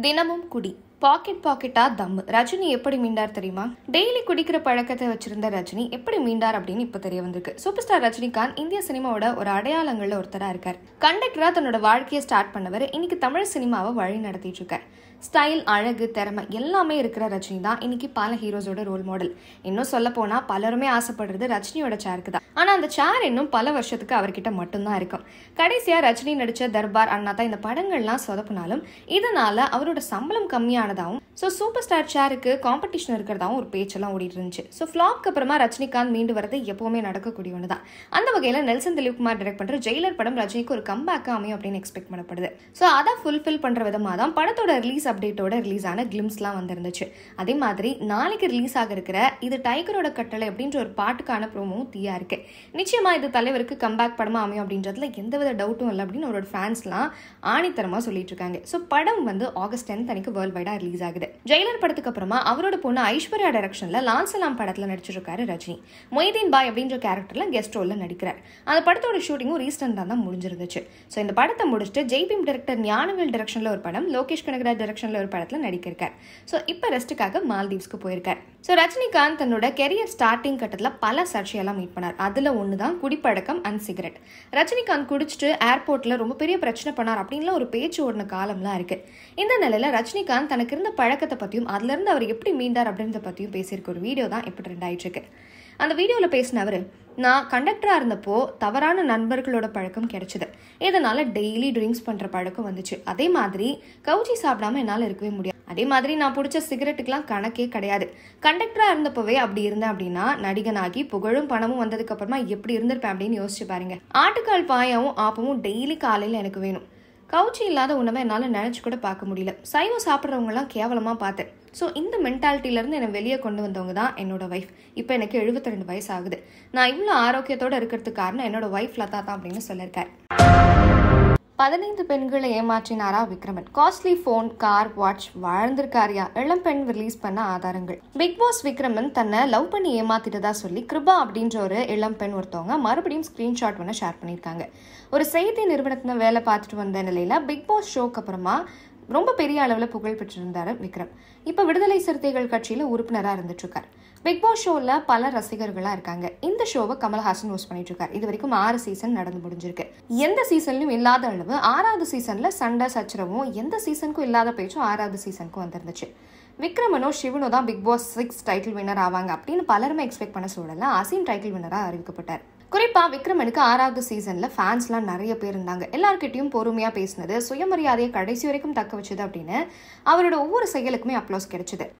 தினமும் குடி பாக்கெட் பாக்கெட்டா தம்மு ரஜினி எப்படி மீண்டார் தெரியுமா டெய்லி குடிக்கிற பழக்கத்தை வச்சிருந்த ரஜினி எப்படி மீண்டார் அப்படின்னு இப்ப தெரிய வந்திருக்கு சூப்பர் ஸ்டார் ரஜினிகாந்த் இந்திய சினிமாவோட ஒரு அடையாளங்கள்ல ஒருத்தரா இருக்கார் கண்டக்டரா தன்னோட வாழ்க்கையை ஸ்டார்ட் பண்ணவர் இன்னைக்கு தமிழ் சினிமாவை வழி நடத்திட்டு இருக்கார் ஸ்டைல் அழகு திறமை எல்லாமே இருக்கிற ரஜினி தான் இன்னைக்கு பல ஹீரோஸோட ரோல் மாடல் இன்னும் சொல்ல போனா பலருமே ஆசைப்படுறது ரஜினியோட சேருக்கு தான் ஆனா அந்த சேர் இன்னும் பல வருஷத்துக்கு அவர்கிட்ட மட்டும்தான் இருக்கும் கடைசியா ரஜினி நடிச்ச தர்பார் அண்ணா தான் இந்த படங்கள்லாம் சொதப்பினாலும் இதனால அவரோட சம்பளம் கம்மியானதாகவும் ஸோ சூப்பர் ஸ்டார் சேருக்கு காம்படிஷன் இருக்கிறதாவும் ஒரு பேச்செல்லாம் ஓடிட்டு இருந்துச்சு ஸோ ஃப்ளாப்க்கு அப்புறமா ரஜினிகாந்த் மீண்டு வரது எப்பவுமே நடக்கக்கூடிய ஒன்று தான் அந்த வகையில் நெல்சன் திலீப்குமார் டைரக்ட் பண்ற ஜெயிலர் படம் ரஜினிக்கு ஒரு கம்பேக் அமையும் அப்படின்னு எக்ஸ்பெக்ட் பண்ணப்படுது ஸோ அதை ஃபுல்ஃபில் பண்ற விதமாக தான் படத்தோட ரிலீஸ் அப்டேட்டோட ரிலீஸ் ஆன கிளிம்ஸ்லாம் வந்திருந்துச்சு அதே மாதிரி நாளைக்கு ரிலீஸ் ஆக இருக்கிற இது டைகரோட கட்டளை அப்படின்ற ஒரு பாட்டுக்கான ப்ரோமோவும் தீயா இருக்கு நிச்சயமா இது தலைவருக்கு கம்பேக் படமா அமையும் அப்படின்றதுல எந்தவித டவுட்டும் இல்லை அப்படின்னு அவரோட ஃபேன்ஸ்லாம் ஆணித்தரமா சொல்லிட்டு இருக்காங்க ஸோ படம் வந்து ஆகஸ்ட் டென்த் அன்னைக்கு வேர்ல்ட் வைடா ரிலீஸ் ஆகுது ஜெயிலர் படத்துக்கு அப்புறமா அவரோட பொண்ணு ஐஸ்வர்யா டைரக்ஷன்ல லான்சலாம் படத்துல நடிச்சிருக்காரு ரஜினி மொய்தீன் பாய் அப்படின்ற கேரக்டர்ல கெஸ்ட் ரோல்ல நடிக்கிறார் அந்த படத்தோட ஷூட்டிங்கும் ரீசெண்டாக தான் முடிஞ்சிருந்துச்சு ஸோ இந்த படத்தை முடிச்சுட்டு ஜெய்பீம் டைரக்டர் ஞானவேல் டைரக்ஷன்ல ஒரு படம் லோகேஷ் கனகராஜ் டைரக்ஷன்ல ஒரு படத்துல நடிக்கிருக்கார் ஸோ இப்போ ரெஸ்ட்டுக்காக மால்தீவ்ஸ்க்கு போயிருக்கார் ஸோ ரஜினிகாந்த் தன்னோட கெரியர் ஸ்டார்டிங் கட்டத்தில் பல சர்ச்சையெல்லாம் மீட் பண்ணார் அதில் ஒன்று தான் குடிப்பழக்கம் அண்ட் சிகரெட் ரஜினிகாந்த் குடிச்சிட்டு ஏர்போர்ட்டில் ரொம்ப பெரிய பிரச்சனை பண்ணார் அப்படின்லாம் ஒரு பேச்சு ஓடின காலம்லாம் இருக்கு இந்த நிலையில ரஜினிகாந்த் தனக்கு இருந்த பழக்கத்தை பற்றியும் அதுலேருந்து அவர் எப்படி மீண்டார் அப்படின்றத பற்றியும் பேசியிருக்க ஒரு வீடியோ தான் இப்போ ட்ரெண்ட் ஆயிட்டு இருக்கு அந்த வீடியோவில் பேசினவர் நான் கண்டக்டராக இருந்தப்போ தவறான நண்பர்களோட பழக்கம் கிடைச்சிது இதனால டெய்லி ட்ரிங்க்ஸ் பண்ணுற பழக்கம் வந்துச்சு அதே மாதிரி கவுச்சி சாப்பிடாம என்னால் இருக்கவே முடியாது அதே மாதிரி நான் பிடிச்ச சிகரெட்டுக்கெல்லாம் கணக்கே கிடையாது கண்டக்டராக இருந்தப்பவே அப்படி இருந்தேன் அப்படின்னா நடிகனாகி புகழும் பணமும் வந்ததுக்கு அப்புறமா எப்படி இருந்திருப்பேன் அப்படின்னு யோசிச்சு பாருங்க ஆட்டுக்கால் பாயாவும் ஆப்பமும் டெய்லி காலையில் எனக்கு வேணும் கவுச்சி இல்லாத உணவை என்னால் நினச்சி கூட பார்க்க முடியல சைவம் சாப்பிட்றவங்கலாம் கேவலமாக பார்த்தேன் ஸோ இந்த மென்டாலிட்டியிலேருந்து என்னை வெளியே கொண்டு வந்தவங்க தான் என்னோட ஒய்ஃப் இப்போ எனக்கு 72 ரெண்டு வயசு ஆகுது நான் இவ்வளோ ஆரோக்கியத்தோடு இருக்கிறதுக்கு காரணம் என்னோட ஒய்ஃப் லதா தான் அப்படின்னு சொல்லியிருக்காரு பதினைந்து பெண்களை ஏமாற்றினாரா Vikraman costly phone car watch வாழ்ந்திருக்காரியா இளம் பெண் ரிலீஸ் பண்ண ஆதாரங்கள் பிக் பாஸ் விக்ரமன் தன்னை லவ் பண்ணி ஏமாத்திட்டதா சொல்லி கிருபா அப்படின்ற ஒரு இளம் பெண் ஒருத்தவங்க மறுபடியும் ஸ்கிரீன்ஷாட் ஒன்று ஷேர் பண்ணியிருக்காங்க ஒரு செய்தி நிறுவனத்தில் வேலை பார்த்துட்டு வந்த நிலையில பிக் பாஸ் ஷோக்கு அப்புறமா ரொம்ப பெரிய அளவில் புகழ் பெற்றிருந்தாரு விக்ரம் இப்போ விடுதலை சிறுத்தைகள் கட்சியில் உறுப்பினராக இருந்துட்டு இருக்கார் பிக் பாஸ் ஷோவில் பல ரசிகர்களாக இருக்காங்க இந்த ஷோவை கமல்ஹாசன் ஹோஸ்ட் பண்ணிட்டு இருக்கார் இது வரைக்கும் ஆறு சீசன் நடந்து முடிஞ்சிருக்கு எந்த சீசன்லையும் இல்லாத அளவு ஆறாவது சீசனில் சண்டை சச்சரவும் எந்த சீசனுக்கும் இல்லாத பேச்சும் ஆறாவது சீசனுக்கும் வந்துருந்துச்சு விக்ரமனோ சிவனோ தான் big boss six title winner ஆவாங்க அப்படின்னு பலருமே எக்ஸ்பெக்ட் பண்ண சூழல அசீம் டைட்டில் வின்னராக அறிவிக்கப்பட்டார் குறிப்பா விக்ரமனுக்கு ஆறாவது சீசன்ல ஃபேன்ஸ்லாம் நிறைய பேர் இருந்தாங்க எல்லார்கிட்டயும் பொறுமையா பேசினது சுயமரியாதையை கடைசி வரைக்கும் தக்க வச்சது அப்படின்னு அவரோட ஒவ்வொரு செயலுக்குமே அப்ளோஸ் கிடைச்சது